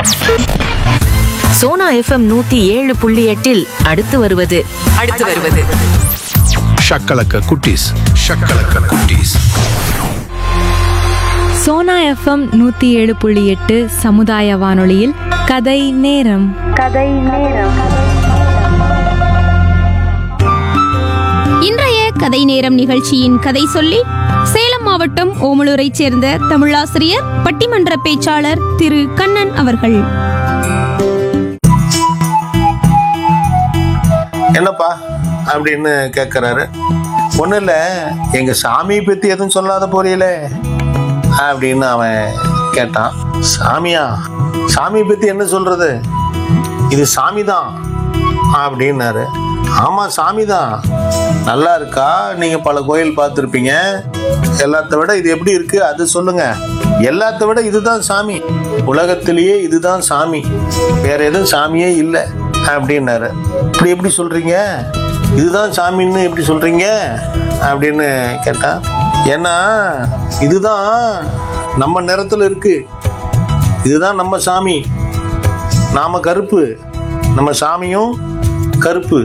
Sona FM நூத்தி ஏழு புள்ளி எட்டில் அடுத்து வருவது அடுத்து வருவது ஷக்கலக்க குட்டீஸ் ஷக்கலக்க குட்டீஸ் சோனா எஃப்எம் நூற்றி ஏழு புள்ளி எட்டு சமுதாய வானொலியில் கதை நேரம் இன்றைய கதை நேரம் நிகழ்ச்சியின் கதை சொல்லி சேலம் மாவட்டம் ஓமலூரைச் சேர்ந்த தமிழாசிரியர் பட்டிமன்ற பேச்சாளர் திரு கண்ணன் அவர்கள் என்னப்பா அப்படின்னு கேட்குறாரு ஒன்றும் இல்லை எங்கள் சாமியை பற்றி எதுவும் சொல்லாத போறீங்களே அப்படின்னு அவன் கேட்டான் சாமியா சாமியை பற்றி என்ன சொல்றது இது சாமி தான் அப்படின்னாரு ஆமாம் சாமி தான் நல்லா இருக்கா நீங்கள் பல கோயில் பார்த்துருப்பீங்க எல்லாத்த விட இது எப்படி இருக்கு அது சொல்லுங்க எல்லாத்த விட இதுதான் சாமி உலகத்திலேயே இதுதான் சாமி வேற எதுவும் சாமியே இல்லை அப்படின்னாரு இப்படி எப்படி சொல்றீங்க இதுதான் சாமின்னு எப்படி சொல்றீங்க அப்படின்னு கேட்டா ஏன்னா இதுதான் நம்ம நிறத்துல இருக்கு இதுதான் நம்ம சாமி நாம கருப்பு நம்ம சாமியும் கருப்பு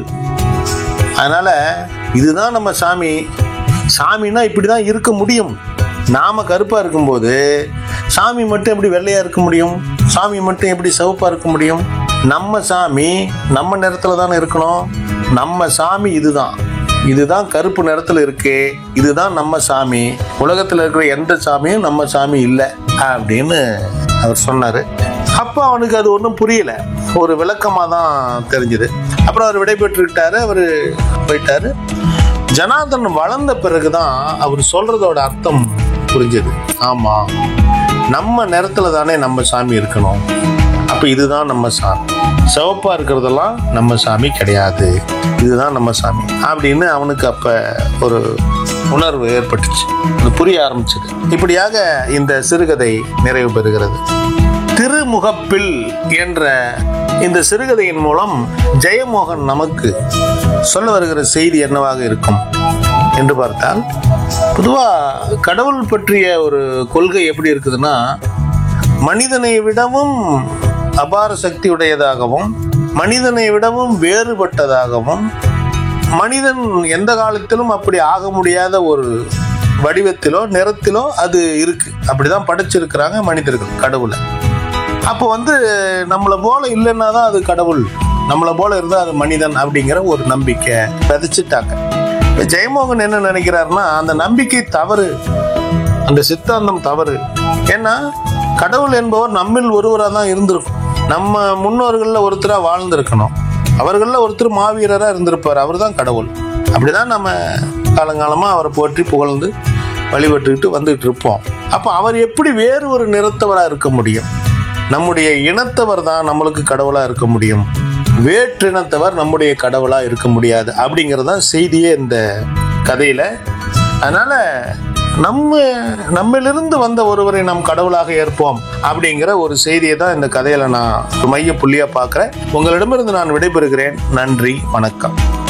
அதனால இதுதான் நம்ம சாமி சாமின்னா இப்படி தான் இருக்க முடியும் நாம கருப்பா இருக்கும்போது சாமி மட்டும் எப்படி வெள்ளையா இருக்க முடியும் சாமி மட்டும் எப்படி சிவப்பா இருக்க முடியும் நம்ம சாமி நம்ம நிறத்துல தானே இருக்கணும் நம்ம சாமி இதுதான் இதுதான் கருப்பு நிறத்துல இருக்கு இதுதான் நம்ம சாமி உலகத்துல இருக்கிற எந்த சாமியும் நம்ம சாமி இல்லை அப்படின்னு அவர் சொன்னாரு அப்போ அவனுக்கு அது ஒன்றும் புரியல ஒரு விளக்கமாக தான் தெரிஞ்சுது அப்புறம் அவர் விடைபெற்றுக்கிட்டாரு அவர் போயிட்டாரு ஜனார்தன் வளர்ந்த பிறகுதான் அவர் சொல்றதோட அர்த்தம் புரிஞ்சுது ஆமா நம்ம நிறத்துல தானே நம்ம சாமி இருக்கணும் அப்ப இதுதான் நம்ம சாமி சிவப்பா இருக்கிறதெல்லாம் நம்ம சாமி கிடையாது இதுதான் நம்ம சாமி அப்படின்னு அவனுக்கு அப்ப ஒரு உணர்வு ஏற்பட்டுச்சு அது புரிய ஆரம்பிச்சது இப்படியாக இந்த சிறுகதை நிறைவு பெறுகிறது திருமுகப்பில் என்ற இந்த சிறுகதையின் மூலம் ஜெயமோகன் நமக்கு சொல்ல வருகிற செய்தி என்னவாக இருக்கும் என்று பார்த்தால் பொதுவா கடவுள் பற்றிய ஒரு கொள்கை எப்படி இருக்குதுன்னா மனிதனை விடவும் அபார சக்தி உடையதாகவும் மனிதனை விடவும் வேறுபட்டதாகவும் மனிதன் எந்த காலத்திலும் அப்படி ஆக முடியாத ஒரு வடிவத்திலோ நிறத்திலோ அது இருக்கு அப்படிதான் படைச்சிருக்கிறாங்க மனிதர்கள் கடவுளை அப்போ வந்து நம்மளை போல இல்லைன்னா தான் அது கடவுள் நம்மளை போல இருந்தால் அது மனிதன் அப்படிங்கிற ஒரு நம்பிக்கை விதைச்சிட்டாங்க இப்போ ஜெயமோகன் என்ன நினைக்கிறாருன்னா அந்த நம்பிக்கை தவறு அந்த சித்தாந்தம் தவறு ஏன்னா கடவுள் என்பவர் நம்மில் ஒருவராக தான் இருந்திருக்கும் நம்ம முன்னோர்களில் ஒருத்தராக வாழ்ந்திருக்கணும் அவர்களில் ஒருத்தர் மாவீரராக இருந்திருப்பார் அவர் தான் கடவுள் அப்படிதான் நம்ம காலங்காலமாக அவரை போற்றி புகழ்ந்து வழிபட்டுக்கிட்டு வந்துகிட்டு இருப்போம் அப்போ அவர் எப்படி வேறு ஒரு நிறத்தவராக இருக்க முடியும் நம்முடைய இனத்தவர் தான் நம்மளுக்கு கடவுளாக இருக்க முடியும் வேற்றினத்தவர் நம்முடைய கடவுளாக இருக்க முடியாது அப்படிங்கிறது தான் செய்தியே இந்த கதையில் அதனால நம்ம நம்மிலிருந்து வந்த ஒருவரை நாம் கடவுளாக ஏற்போம் அப்படிங்கிற ஒரு செய்தியை தான் இந்த கதையில நான் ஒரு மைய புள்ளியா பார்க்கிறேன் உங்களிடமிருந்து நான் விடைபெறுகிறேன் நன்றி வணக்கம்